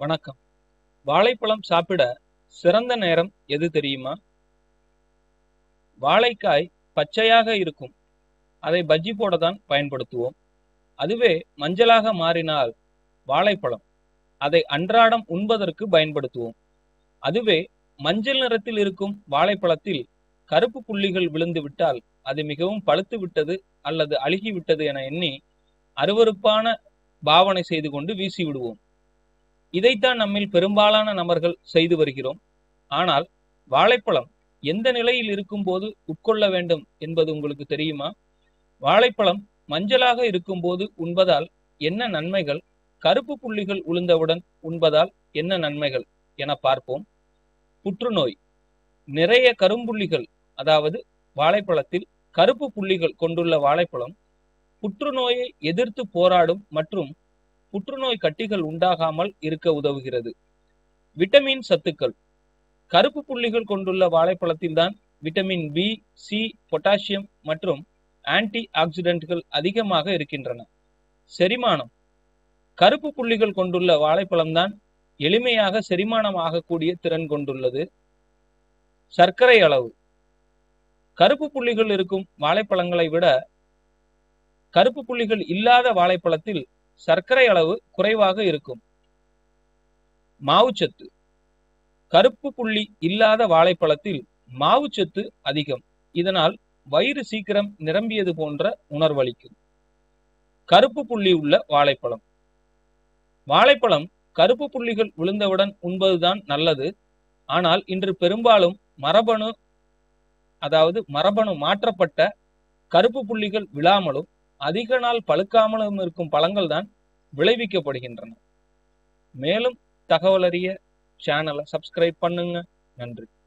வணக்கம் வாழைப்பழம் சாப்பிட சிறந்த நேரம் எது தெரியுமா வாழைக்காய் பச்சையாக இருக்கும் அதை பஜ்ஜி போட தான் பயன்படுத்துவோம் அதுவே மஞ்சளாக மாறினால் வாழைப்பழம் அதை அன்றாடம் உண்பதற்கு பயன்படுத்துவோம் அதுவே மஞ்சள் நிறத்தில் இருக்கும் வாழைப்பழத்தில் கருப்பு புள்ளிகள் விழுந்து விட்டால் அது மிகவும் பழுத்து விட்டது அல்லது அழுகி விட்டது என எண்ணி அருவருப்பான பாவனை செய்து கொண்டு வீசி விடுவோம் இதைத்தான் நம்மில் பெரும்பாலான நபர்கள் செய்து வருகிறோம் ஆனால் வாழைப்பழம் எந்த நிலையில் இருக்கும்போது உட்கொள்ள வேண்டும் என்பது உங்களுக்கு தெரியுமா வாழைப்பழம் மஞ்சளாக இருக்கும்போது உண்பதால் என்ன நன்மைகள் கருப்பு புள்ளிகள் உளுந்தவுடன் உண்பதால் என்ன நன்மைகள் என பார்ப்போம் புற்றுநோய் நிறைய கரும்புள்ளிகள் அதாவது வாழைப்பழத்தில் கருப்பு புள்ளிகள் கொண்டுள்ள வாழைப்பழம் புற்றுநோயை எதிர்த்து போராடும் மற்றும் புற்றுநோய் கட்டிகள் உண்டாகாமல் இருக்க உதவுகிறது விட்டமின் சத்துக்கள் கருப்பு புள்ளிகள் கொண்டுள்ள வாழைப்பழத்தில் தான் விட்டமின் பி சி பொட்டாசியம் மற்றும் ஆன்டி ஆக்சிடென்ட்கள் அதிகமாக இருக்கின்றன செரிமானம் கருப்பு புள்ளிகள் கொண்டுள்ள வாழைப்பழம்தான் எளிமையாக செரிமானம் ஆகக்கூடிய திறன் கொண்டுள்ளது சர்க்கரை அளவு கருப்பு புள்ளிகள் இருக்கும் வாழைப்பழங்களை விட கருப்பு புள்ளிகள் இல்லாத வாழைப்பழத்தில் சர்க்கரை அளவு குறைவாக இருக்கும் மாவுச்சத்து கருப்பு புள்ளி இல்லாத வாழைப்பழத்தில் மாவுச்சத்து அதிகம் இதனால் வயிறு சீக்கிரம் நிரம்பியது போன்ற உணர்வளிக்கும் கருப்பு புள்ளி உள்ள வாழைப்பழம் வாழைப்பழம் கருப்பு புள்ளிகள் விழுந்தவுடன் உண்பதுதான் நல்லது ஆனால் இன்று பெரும்பாலும் மரபணு அதாவது மரபணு மாற்றப்பட்ட கருப்பு புள்ளிகள் விழாமலும் அதிக நாள் பழுக்காமலும் இருக்கும் பழங்கள் தான் விளைவிக்கப்படுகின்றன மேலும் தகவல் அறிய சேனலை சப்ஸ்கிரைப் பண்ணுங்க நன்றி